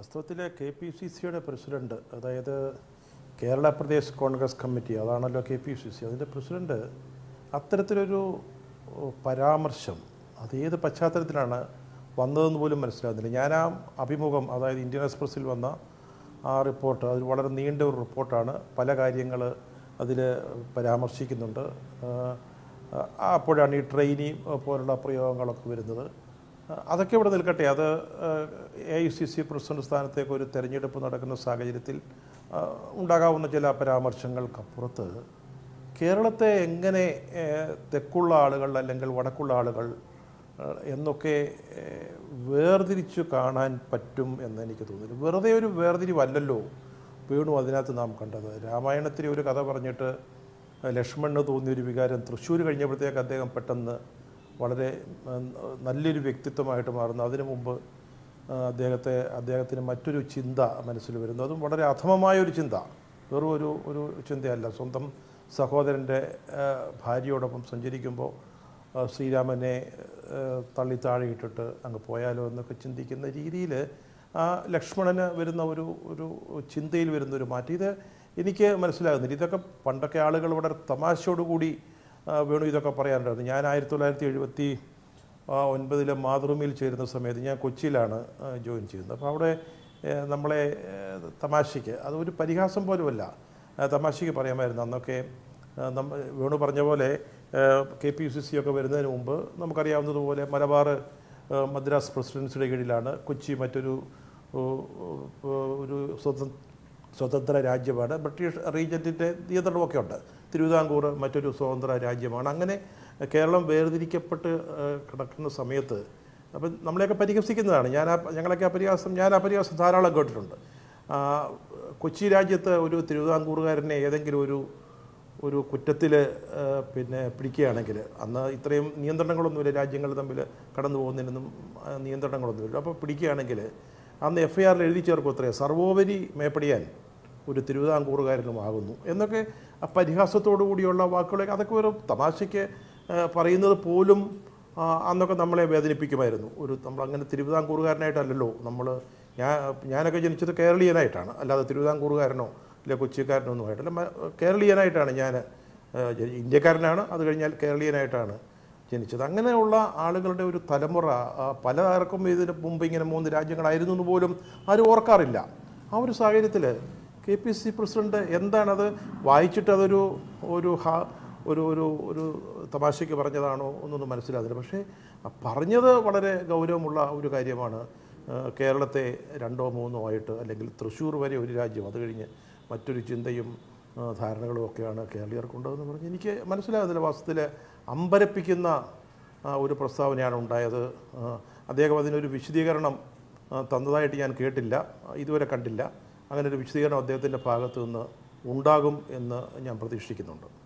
വാസ്തവത്തിൽ K P C സിയുടെ president അതായത് കേരള പ്രദേശ് കോൺഗ്രസ് കമ്മിറ്റി അതാണല്ലോ കെ പി സി സി അതിൻ്റെ പ്രസിഡന്റ് അത്തരത്തിലൊരു ഓ, പരാമർശം അതേത് പശ്ചാത്തലത്തിലാണ് വന്നതെന്ന് പോലും മനസ്സിലാകുന്നില്ല ഞാൻ ആ അഭിമുഖം അതായത് ഇന്ത്യൻ എക്സ്പ്രസ്സിൽ വന്ന ആ റിപ്പോർട്ട് അത് വളരെ നീണ്ട ഒരു റിപ്പോർട്ടാണ് പല കാര്യങ്ങൾ അതിൽ പരാമർശിക്കുന്നുണ്ട് ആ, ആ, അപ്പോഴാണ് ഈ ട്രെയിനി പോലുള്ള പ്രയോഗങ്ങളൊക്കെ വരുന്നത് ആ, അതൊക്കെ ഇവിടെ നിൽക്കട്ടെ അത് A I C C president സ്ഥാനത്തേക്ക് ഒരു തെരഞ്ഞെടുപ്പ് നടക്കുന്ന സാഹചര്യത്തിൽ ആ, ഉണ്ടാകാവുന്ന ചില പരാമർശങ്ങൾക്കപ്പുറത്ത് കേരളത്തെ എങ്ങനെ ഏഹ്, തെക്കുള്ള ആളുകൾ അല്ലെങ്കിൽ വടക്കുള്ള ആളുകൾ ഏഹ്, എന്നൊക്കെ ഏഹ്, വേർതിരിച്ചു കാണാൻ പറ്റും എന്ന് എനിക്ക് തോന്നുന്നു വെറുതെ ഒരു വേർതിരിവല്ലല്ലോ വേണു അതിനകത്ത് നാം കണ്ടത് രാമായണത്തിലെ ഒരു കഥ പറഞ്ഞിട്ട് ലക്ഷ്മണന് തോന്നിയൊരു വികാരം തൃശ്ശൂർ കഴിഞ്ഞപ്പോഴത്തേക്ക് അദ്ദേഹം പെട്ടെന്ന് വളരെ ഉം, നല്ലൊരു വ്യക്തിത്വമായിട്ട് മാറുന്നു അതിനു മുമ്പ് ആ, അദ്ദേഹത്തെ അദ്ദേഹത്തിന് മറ്റൊരു ചിന്ത മനസ്സിൽ വരുന്നു അതും വളരെ അധമമായ ഒരു ചിന്ത വെറും ഒരു ഒരു ചിന്തയല്ല സ്വന്തം സഹോദരൻ്റെ ആ, ഭാര്യയോടൊപ്പം സഞ്ചരിക്കുമ്പോൾ ആ, ശ്രീരാമനെ ആ, തള്ളി താഴെ ഇട്ടിട്ട് അങ്ങ് പോയാലോ എന്നൊക്കെ ചിന്തിക്കുന്ന രീതിയിൽ ആ ലക്ഷ്മണന് വരുന്ന ഒരു ഒരു ചിന്തയിൽ വരുന്ന ഒരു മാറ്റം ഇത് എനിക്ക് മനസ്സിലാകുന്നില്ല ഇതൊക്കെ പണ്ടൊക്കെ ആളുകൾ വളരെ തമാശയോടുകൂടി ആ, വേണു ഇതൊക്കെ പറയാറുണ്ടായിരുന്നു ഞാൻ ആയിരത്തി തൊള്ളായിരത്തി എഴുപത്തി ആ ഒൻപതിലെ മാതൃഭൂമിയിൽ ചേരുന്ന സമയത്ത് ഞാൻ കൊച്ചിയിലാണ് ആ, ജോയിൻ ചെയ്യുന്നത് അപ്പോൾ അവിടെ ഏ, നമ്മളെ ഏ, തമാശയ്ക്ക് അതൊരു പരിഹാസം പോലുമല്ല ആ, തമാശയ്ക്ക് പറയാമായിരുന്നു അന്നൊക്കെ ആ, നമ്മ വേണു പറഞ്ഞ പോലെ കെ പി സി സി ഒക്കെ വരുന്നതിന് മുമ്പ് നമുക്കറിയാവുന്നതുപോലെ മലബാർ ആ, മദ്രാസ് പ്രസിഡൻസിയുടെ കീഴിലാണ് കൊച്ചി മറ്റൊരു ഓ, ഓ, ഒരു സ്വതന്ത്ര സ്വതന്ത്ര രാജ്യമാണ് ബ്രിട്ടീഷ് റീജൻറ്റിൻ്റെ നിയന്ത്രണമൊക്കെ ഉണ്ട് തിരുവിതാംകൂർ മറ്റൊരു സ്വതന്ത്ര രാജ്യമാണ് അങ്ങനെ കേരളം വേർതിരിക്കപ്പെട്ട് ഏഹ്, കിടക്കുന്ന സമയത്ത് അപ്പം നമ്മളെയൊക്കെ പരിഹസിക്കുന്നതാണ് ഞാൻ ആ ഞങ്ങളൊക്കെ ആ പരിഹാസം ഞാൻ ആ പരിഹാസം ധാരാളം കേട്ടിട്ടുണ്ട് ആ, കൊച്ചി രാജ്യത്ത് ഒരു തിരുവിതാംകൂറുകാരനെ ഏതെങ്കിലും ഒരു ഒരു കുറ്റത്തിൽ പിന്നെ പിടിക്കുകയാണെങ്കിൽ അന്ന് ഇത്രയും നിയന്ത്രണങ്ങളൊന്നുമില്ല രാജ്യങ്ങൾ തമ്മിൽ കടന്നു പോകുന്നതിനൊന്നും ആ, നിയന്ത്രണങ്ങളൊന്നുമില്ല അപ്പോൾ പിടിക്കുകയാണെങ്കിൽ അന്ന് എഫ് ഐ ആറിൽ എഴുതി ചേർക്കും അത്രേ സർവോപരി മേപ്പടിയാൻ ഒരു തിരുവിതാംകൂറുകാരനുമാകുന്നു എന്നൊക്കെ ആ പരിഹാസത്തോടു കൂടിയുള്ള വാക്കുകളൊക്കെ അതൊക്കെ ഒരു തമാശയ്ക്ക് ആ, പറയുന്നത് പോലും ആ, അന്നൊക്കെ നമ്മളെ വേദനിപ്പിക്കുമായിരുന്നു ഒരു നമ്മളങ്ങനെ തിരുവിതാംകൂറുകാരനായിട്ടല്ലല്ലോ നമ്മൾ ഞാൻ ഞാനൊക്കെ ജനിച്ചത് കേരളീയനായിട്ടാണ് അല്ലാതെ തിരുവിതാംകൂറുകാരനോ അല്ലെ കൊച്ചിക്കാരനോ ഒന്നും ആയിട്ടല്ല മ- കേരളീയനായിട്ടാണ് ഞാൻ ആ, ജനി- ഇന്ത്യക്കാരനാണ് അത് കഴിഞ്ഞാൽ കേരളീയനായിട്ടാണ് ജനിച്ചത് അങ്ങനെയുള്ള ആളുകളുടെ ഒരു തലമുറ ആ, പലർക്കും ഇതിന് മുമ്പ് ഇങ്ങനെ മൂന്ന് രാജ്യങ്ങളായിരുന്നു എന്ന് പോലും ആരും ഓർക്കാറില്ല ആ ഒരു സാഹചര്യത്തിൽ കെ പി സി പ്രസിഡന്റ് എന്താണത് വായിച്ചിട്ട് അതൊരു ഒരു ഹാ ഒരു ഒരു ഒരു തമാശയ്ക്ക് പറഞ്ഞതാണോ എന്നൊന്നും മനസ്സിലാകുന്നില്ല പക്ഷേ ആ പറഞ്ഞത് വളരെ ഗൗരവമുള്ള ഒരു കാര്യമാണ് ആ, കേരളത്തെ രണ്ടോ മൂന്നോ ആയിട്ട് അല്ലെങ്കിൽ തൃശ്ശൂർ വരെ ഒരു രാജ്യം അത് കഴിഞ്ഞ് മറ്റൊരു ചിന്തയും ആ, ധാരണകളും ഒക്കെയാണ് കേരളീയർക്കുണ്ടതെന്ന് പറഞ്ഞ് എനിക്ക് മനസ്സിലാകുന്നില്ല വാസ്തവത്തിൽ അമ്പരപ്പിക്കുന്ന ആ, ഒരു പ്രസ്താവനയാണ് ഉണ്ടായത് ആ, അദ്ദേഹം അതിനൊരു വിശദീകരണം ആ, തന്നതായിട്ട് ഞാൻ കേട്ടില്ല ഇതുവരെ കണ്ടില്ല അങ്ങനെ ഒരു വിശദീകരണം അദ്ദേഹത്തിൻ്റെ ഭാഗത്തു നിന്ന് ഉണ്ടാകും എന്ന് ഞാൻ പ്രതീക്ഷിക്കുന്നുണ്ട്